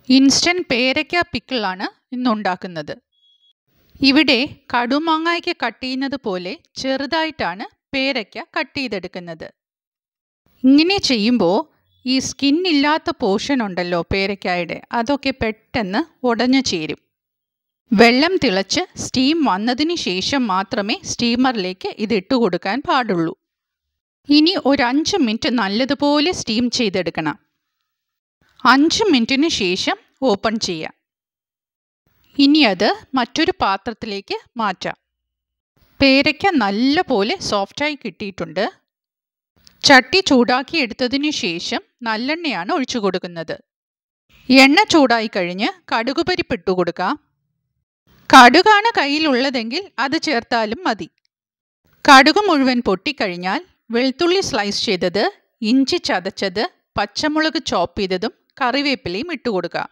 instant പേരയ്ക്ക പിക്കിളാണ് ഇന്നുണ്ടാക്കുന്നത് ഇവിടെ കടുമാങ്ങയ്ക്ക് cut ചെയ്യുന്നത് പോലെ ചെറുതായിട്ടാണ് പേരയ്ക്ക കട്ട് ചെയ്തെടുക്കുന്നത് ഇങ്ങനെ ചെയ്യുമ്പോൾ ഈ സ്കിൻ ഇല്ലാത്ത പോർഷൻ ഉണ്ടല്ലോ പേരയ്ക്കായുടെ അതൊക്കെ പെട്ടെന്ന് ഉടഞ്ഞു ചേരും വെള്ളം തിളച്ച് സ്റ്റീം വന്നതിന് ശേഷം മാത്രമേ സ്റ്റീമറിലേക്ക് ഇത് ഇട്ട് കൊടുക്കാൻ പാടുള്ളൂ ഇനി ഒരു അഞ്ച് മിനിറ്റ് നല്ലതുപോലെ സ്റ്റീം ചെയ്തെടുക്കണം അഞ്ച് മിനിറ്റിന് ശേഷം ഓപ്പൺ ചെയ്യാം ഇനി അത് മറ്റൊരു പാത്രത്തിലേക്ക് മാറ്റാം പേരയ്ക്ക നല്ല സോഫ്റ്റായി കിട്ടിയിട്ടുണ്ട് ചട്ടി ചൂടാക്കി എടുത്തതിന് ശേഷം നല്ലെണ്ണയാണ് ഒഴിച്ചു കൊടുക്കുന്നത് എണ്ണ ചൂടായി കഴിഞ്ഞ് കടുക് പരിപ്പിട്ടു കൊടുക്കാം കടുകാണ് കയ്യിലുള്ളതെങ്കിൽ അത് ചേർത്താലും മതി കടുക് മുഴുവൻ പൊട്ടിക്കഴിഞ്ഞാൽ വെളുത്തുള്ളി സ്ലൈസ് ചെയ്തത് ഇഞ്ചി ചതച്ചത് പച്ചമുളക് ചോപ്പ് ചെയ്തതും കറിവേപ്പിലയും ഇട്ടുകൊടുക്കാം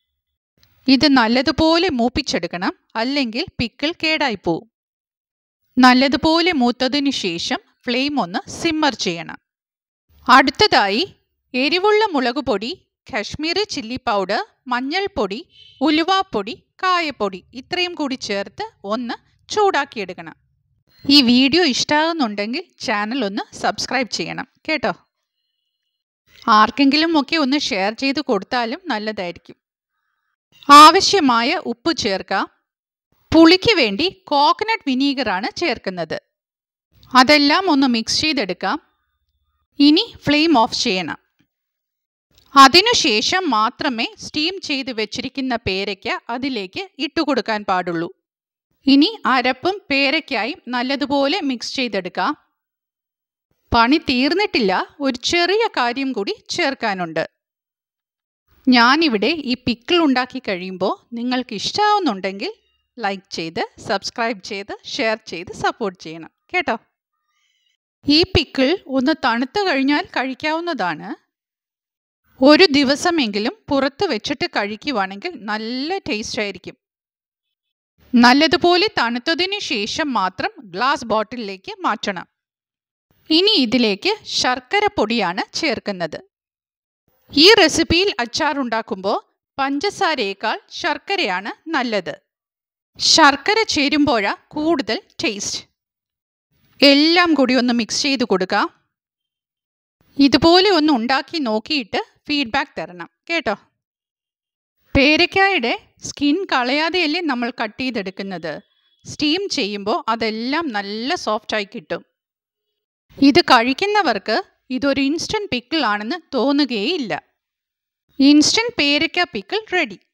ഇത് നല്ലതുപോലെ മൂപ്പിച്ചെടുക്കണം അല്ലെങ്കിൽ പിക്കിൾ കേടായി പോവും നല്ലതുപോലെ മൂത്തതിനു ശേഷം ഫ്ലെയിം ഒന്ന് സിമ്മർ ചെയ്യണം അടുത്തതായി എരിവുള്ള മുളക് പൊടി കാശ്മീരി ചില്ലി പൗഡർ മഞ്ഞൾപ്പൊടി ഉലുവാപ്പൊടി കായപ്പൊടി ഇത്രയും കൂടി ചേർത്ത് ഒന്ന് ചൂടാക്കിയെടുക്കണം ഈ വീഡിയോ ഇഷ്ടമാകുന്നുണ്ടെങ്കിൽ ചാനൽ ഒന്ന് സബ്സ്ക്രൈബ് ചെയ്യണം കേട്ടോ ആർക്കെങ്കിലും ഒക്കെ ഒന്ന് ഷെയർ ചെയ്ത് കൊടുത്താലും നല്ലതായിരിക്കും ആവശ്യമായ ഉപ്പ് ചേർക്കാം പുളിക്ക് വേണ്ടി കോക്കനട്ട് വിനീഗറാണ് ചേർക്കുന്നത് അതെല്ലാം ഒന്ന് മിക്സ് ചെയ്തെടുക്കാം ഇനി ഫ്ലെയിം ഓഫ് ചെയ്യണം അതിനുശേഷം മാത്രമേ സ്റ്റീം ചെയ്ത് വെച്ചിരിക്കുന്ന പേരയ്ക്ക അതിലേക്ക് ഇട്ടുകൊടുക്കാൻ പാടുള്ളൂ ഇനി അരപ്പും പേരയ്ക്കായും നല്ലതുപോലെ മിക്സ് ചെയ്തെടുക്കാം പണി തീർന്നിട്ടില്ല ഒരു ചെറിയ കാര്യം കൂടി ചേർക്കാനുണ്ട് ഞാനിവിടെ ഈ പിക്കിൾ ഉണ്ടാക്കി കഴിയുമ്പോൾ നിങ്ങൾക്ക് ഇഷ്ടമാവുന്നുണ്ടെങ്കിൽ ലൈക്ക് ചെയ്ത് സബ്സ്ക്രൈബ് ചെയ്ത് ഷെയർ ചെയ്ത് സപ്പോർട്ട് ചെയ്യണം കേട്ടോ ഈ പിക്കിൾ ഒന്ന് തണുത്തു കഴിഞ്ഞാൽ കഴിക്കാവുന്നതാണ് ഒരു ദിവസമെങ്കിലും പുറത്ത് വെച്ചിട്ട് കഴിക്കുവാണെങ്കിൽ നല്ല ടേസ്റ്റ് ആയിരിക്കും നല്ലതുപോലെ തണുത്തതിന് ശേഷം മാത്രം ഗ്ലാസ് ബോട്ടിലിലേക്ക് മാറ്റണം ഇനി ഇതിലേക്ക് ശർക്കര പൊടിയാണ് ചേർക്കുന്നത് ഈ റെസിപ്പിയിൽ അച്ചാർ ഉണ്ടാക്കുമ്പോൾ പഞ്ചസാരയേക്കാൾ ശർക്കരയാണ് നല്ലത് ശർക്കര ചേരുമ്പോഴാ കൂടുതൽ ടേസ്റ്റ് എല്ലാം കൂടി ഒന്ന് മിക്സ് ചെയ്ത് കൊടുക്കാം ഇതുപോലെ ഒന്ന് ഉണ്ടാക്കി നോക്കിയിട്ട് ഫീഡ്ബാക്ക് തരണം കേട്ടോ പേരയ്ക്കായുടെ സ്കിൻ കളയാതെയല്ലേ നമ്മൾ കട്ട് ചെയ്തെടുക്കുന്നത് സ്റ്റീം ചെയ്യുമ്പോൾ അതെല്ലാം നല്ല സോഫ്റ്റായി കിട്ടും ഇത് കഴിക്കുന്നവർക്ക് ഇതൊരു ഇൻസ്റ്റൻറ്റ് പിക്കിൾ ആണെന്ന് തോന്നുകയേയില്ല ഇൻസ്റ്റൻറ്റ് പേരയ്ക്ക പിക്കിൾ റെഡി